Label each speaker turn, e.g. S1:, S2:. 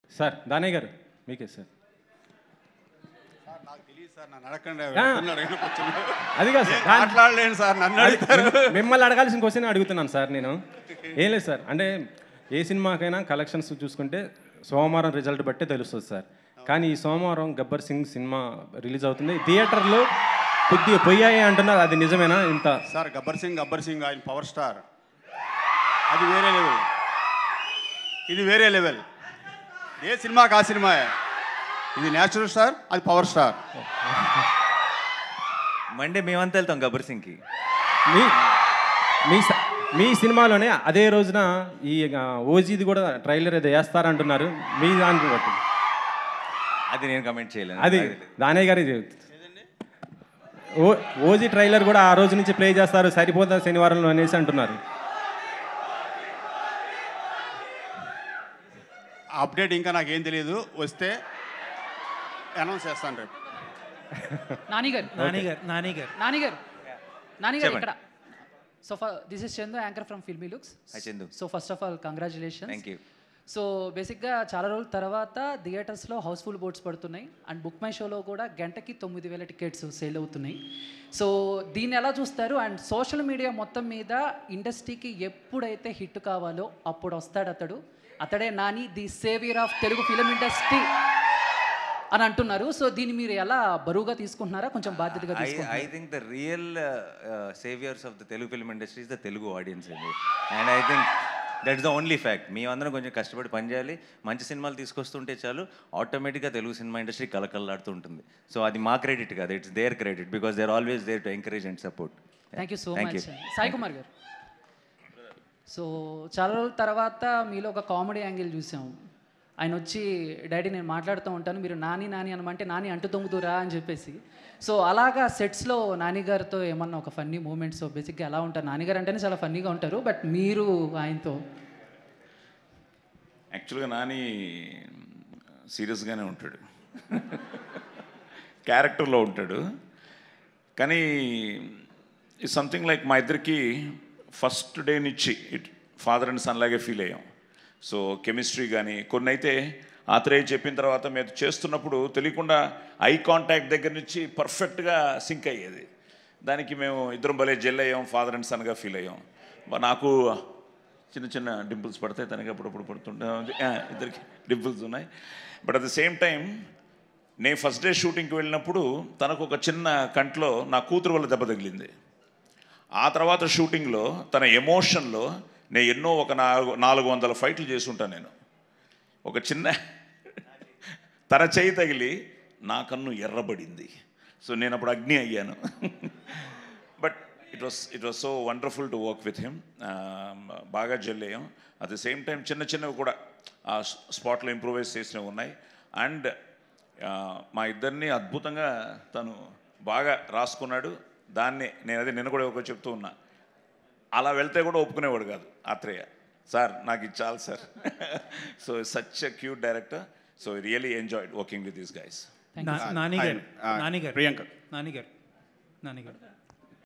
S1: Sir Danayya గారు మీకే sir
S2: sir నాకు తెలియదు సార్ నన్ను అడగండి
S1: ఆ.
S2: ఎవరిని అడగను కూర్చోండి.
S1: అది కాదు సార్
S2: నేను
S1: దాన్-
S2: మాట్లాడలేను సార్ నన్ను
S1: అది
S2: అడుగుతారు
S1: మిమ్మ- మిమ్మల్ని అడగాల్సిన క్వశ్చన్ అడుగుతున్నాను సార్ నేను ఏం లేదు సార్ అంటే ఏ సినిమాకైనా కలెక్షన్స్ చూసుకుంటే సోమవారం రిజల్ట్ బట్టే తెలుస్తుంది సార్ కానీ ఈ సోమవారం గబ్బర్ సింగ్ సినిమా రిలీజ్ అవుతుంది థియేటర్లో కొద్దిగా పొయ్యాయి అంటున్నారు అది నిజమేనా ఇంత
S2: సార్ గబ్బర్ సింగ్ గబ్బర్ సింగ్ ఆయన పవర్ స్టార్ అది వేరే లెవెల్ ఇది వేరే లెవెల్ ఏ సినిమాకి ఆ సినిమా ఇది నేచురల్ స్టార్ అది పవర్ స్టార్
S3: మండే మేమంతా వెళ్తాం గబ్బర్ సింగ్కి
S1: మీ మీ స- మీ సినిమాలోనే అదే రోజున ఈ ఆ, ఓజీది కూడా ట్రైలర్ ఏదో వేస్తారంటున్నారు మీ దానికి బట్టి
S3: అది నేను కమెంట్ చేయలేను
S1: అది
S3: నాకు తెలియదు.
S1: దానయ్య గారి ఓ ఓజీ ట్రైలర్ కూడా ఆ రోజు నుంచి ప్లే చేస్తారు సరిపోతా శనివారంలో అనేసి అంటున్నారు
S2: అప్డేట్ ఇంకా నాకేం తెలియదు వస్తే అనౌన్స్ చేస్తాను రేపు
S4: నాని గారు
S5: నాని గారు నాని గారు
S4: నాని గారు నాని గారు
S3: చెప్పండి.
S4: ఇక్కడ so this is Chandu anchor from Filmy Looks
S3: Hi, Chandu.
S4: So first of all congratulation
S3: Thank you.
S4: So బేసిక్గా చాలా రోజుల తర్వాత థియేటర్స్లో హౌస్ఫుల్ బోర్డ్స్ పడుతున్నాయి అండ్ బుక్ మై షోలో కూడా గంటకి తొమ్మిది వేల టికెట్స్ సేల్ అవుతున్నాయి సో దీన్ని ఎలా చూస్తారు అండ్ సోషల్ మీడియా మొత్తం మీద ఇండస్ట్రీకి ఎప్పుడైతే హిట్ కావాలో అప్పుడు వస్తాడు అతడు అతడే Nani the saviour of Telugu film industry అని అంటున్నారు సో దీన్ని మీరు ఎలా బరువుగా తీసుకుంటున్నారా కొంచెం బాధ్యతగా
S3: ఐ
S4: తీసుకుంటున్నారా
S3: I think the real saviours of the Telugu film industry is the Telugu audience అండి and I think that's the only fact మేమందరం కొంచెం కష్టపడి పనిచేయాలి మంచి సినిమాలు తీసుకొస్తుంటే చాలు ఆటోమేటిక్గా తెలుగు సినిమా ఇండస్ట్రీ కలకల్లాడుతూ ఉంటుంది సో అది మా క్రెడిట్ కాదు it's their credit because they're always there to encourage and support
S4: thank you so
S3: Thank
S4: much
S3: you.
S4: Sai Kumar garu so చాలా రోజుల తర్వాత మీలో ఒక కామెడీ యాంగిల్ చూసాం ఆయన వచ్చి డాడీ నేను మాట్లాడుతూ ఉంటాను మీరు నాని నాని అనమంటే నాని అంటు తొంగుతురా అని చెప్పేసి సో అలాగా సెట్స్లో నాని గారితో ఏమన్నా ఒక ఫన్నీ మూమెంట్స్ బేసిక్గా ఎలా ఉంటారు నాని గారు అంటేనే చాలా ఫన్నీగా ఉంటారు బట్ మీరు ఆయనతో
S6: యాక్చువల్గా నాని సీరియస్గానే ఉంటాడు క్యారెక్టర్లో ఉంటాడు కానీ ఈ సంథింగ్ లైక్ మా ఇద్దరికి ఫస్ట్ డే నుంచి ఇట్ ఫాదర్ అండ్ సన్ లాగే ఫీల్ అయ్యాం సో కెమిస్ట్రీ కానీ కొన్ని అయితే ఆత్రేయ చెప్పిన తర్వాత మేము చేస్తున్నప్పుడు తెలియకుండా ఐ కాంటాక్ట్ దగ్గర నుంచి పర్ఫెక్ట్గా సింక్ అయ్యేది దానికి మేము ఇద్దరం భలే జెల్ అయ్యాం ఫాదర్ అండ్ సన్గా ఫీల్ అయ్యాం బా- నాకు చిన్న చిన్న డింపుల్స్ పడతాయి తనకి అప్పుడప్పుడు పడుతుంటా ఆ, ఇద్దరికి డింపుల్స్ ఉన్నాయి but at the same time నేను ఫస్ట్ డే షూటింగ్కి వెళ్ళినప్పుడు తనకు ఒక చిన్న కంట్లో నా కూతురు వల్ల దెబ్బ తగిలింది ఆ తర్వాత షూటింగ్లో తన ఎమోషన్లో నేను ఎన్నో ఒక నాలుగు నాలుగు వందల ఫైట్లు చేసుంటాను నేను ఒక చిన్న తన చేయి తగిలి నా కన్ను ఎర్రబడింది సో నేను అప్పుడు అగ్ని అయ్యాను but it was it was so wonderful to work with him బాగా జెల్ అయ్యాం అట్ ద సేమ్ టైం చిన్న చిన్నవి కూడా ఆ స్పాట్లో ఇంప్రూవైజ్ చేసినవి ఉన్నాయి అండ్ మా ఇద్దరిని అద్భుతంగా తను బాగా రాసుకున్నాడు దాన్ని నేను అదే నిన్న కూడా ఒక చెప్తూ ఉన్నా అలా వెళ్తే కూడా ఒప్పుకునేవాడు కాదు ఆత్రేయ సార్ నాకు ఇది చాలు sir so such a cute director so really enjoyed working with this guys
S5: నా- నాని గారు
S2: ఆ,
S5: నాని గారు
S2: ప్రియాంక.
S5: నాని గారు నాని గారు